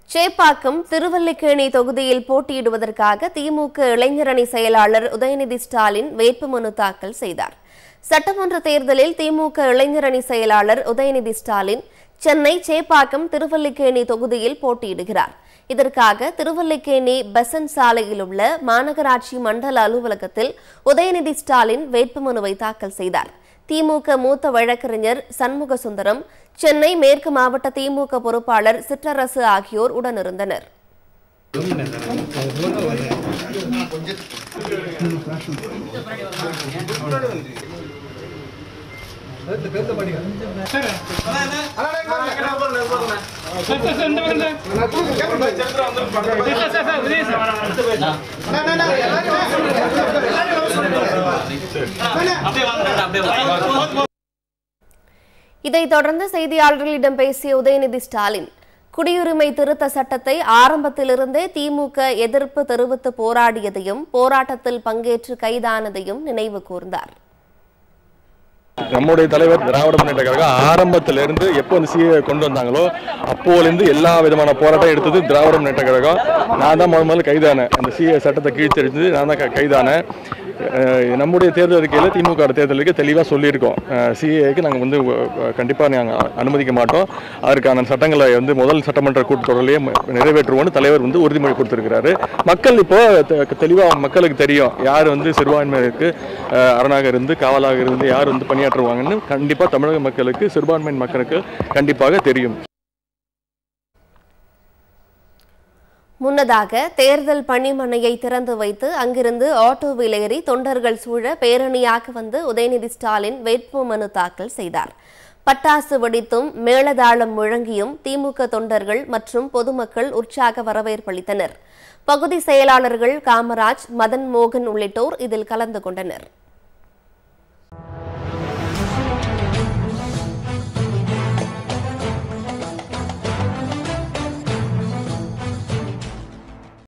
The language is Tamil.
சேப்பாக்கம் திருவல்லிக்கேணி தொகுதியில் போட்டியிடுவதற்காக திமுக இளைஞரணி செயலாளர் உதயநிதி ஸ்டாலின் வேட்புமனு தாக்கல் செய்தார் சட்டமன்ற தேர்தலில் திமுக இளைஞரணி செயலாளர் உதயநிதி ஸ்டாலின் சென்னை சேப்பாக்கம் திருவல்லிக்கேணி தொகுதியில் போட்டியிடுகிறார் இதற்காக திருவல்லிக்கேணி பெசன்ட் சாலையில் உள்ள மாநகராட்சி மண்டல அலுவலகத்தில் உதயநிதி ஸ்டாலின் வேட்புமனுவை தாக்கல் செய்தார் திமுக மூத்த வழக்கறிஞர் சண்முக சுந்தரம் சென்னை மேற்கு மாவட்ட திமுக பொறுப்பாளர் சிற்றரசு ஆகியோர் உடனிருந்தனர் இதைத் தொடர்ந்து செய்தியாளர்களிடம் பேசிய உதயநிதி ஸ்டாலின் குடியுரிமை திருத்த சட்டத்தை ஆரம்பத்திலிருந்தே திமுக எதிர்ப்பு தெரிவித்து போராடியதையும் போராட்டத்தில் பங்கேற்று கைதானதையும் நினைவு கூர்ந்தார் நம்முடைய தலைவர் திராவிட முன்னேற்ற கழகம் ஆரம்பத்துல இருந்து எப்போ இந்த சிஏ கொண்டு வந்தாங்களோ அப்போலேருந்து எல்லா விதமான போராட்டம் எடுத்தது திராவிட முன்னேற்ற கழகம் நான் தான் முதல் முதல்ல கைதானேன் அந்த சிஏ சட்டத்தை கீழ்த்தெடுத்து நான் தான் க- கைதானேன் அஹ் நம்முடைய தேர்தல் அறிக்கையில் திமுக தேர்தலுக்கு தெளிவாக சொல்லியிருக்கோம் சிஏக்கு நாங்கள் வந்து கண்டிப்பாக நாங்கள் அனுமதிக்க மாட்டோம் அதற்கான சட்டங்களை வந்து முதல் சட்டமன்ற கூட்டத்தொடரிலேயே ம- நிறைவேற்றுவோம்னு தலைவர் வந்து உறுதிமொழி கொடுத்திருக்கிறாரு மக்கள் இப்போ தெளிவாக மக்களுக்கு தெரியும் யார் வந்து சிறுபான்மையினருக்கு அஹ், அரணாக இருந்து காவலாக இருந்து யார் வந்து பணியாற்றுவாங்கன்னு கண்டிப்பாக தமிழக மக்களுக்கு சிறுபான்மையின் மக்களுக்கு கண்டிப்பாக தெரியும் முன்னதாக தேர்தல் பணிமனையை திறந்து வைத்து அங்கிருந்து ஆட்டோவில் ஏறி தொண்டர்கள் சூழ பேரணியாக வந்து உதயநிதி ஸ்டாலின் வேட்புமனு தாக்கல் செய்தார் பட்டாசு வெடித்தும் மேளதாளம் முழங்கியும் திமுக தொண்டர்கள் மற்றும் பொதுமக்கள் உற்சாக வரவேற்பளித்தனர் பகுதி செயலாளர்கள் காமராஜ் மதன் மோகன் உள்ளிட்டோர் இதில் கலந்து கொண்டனர்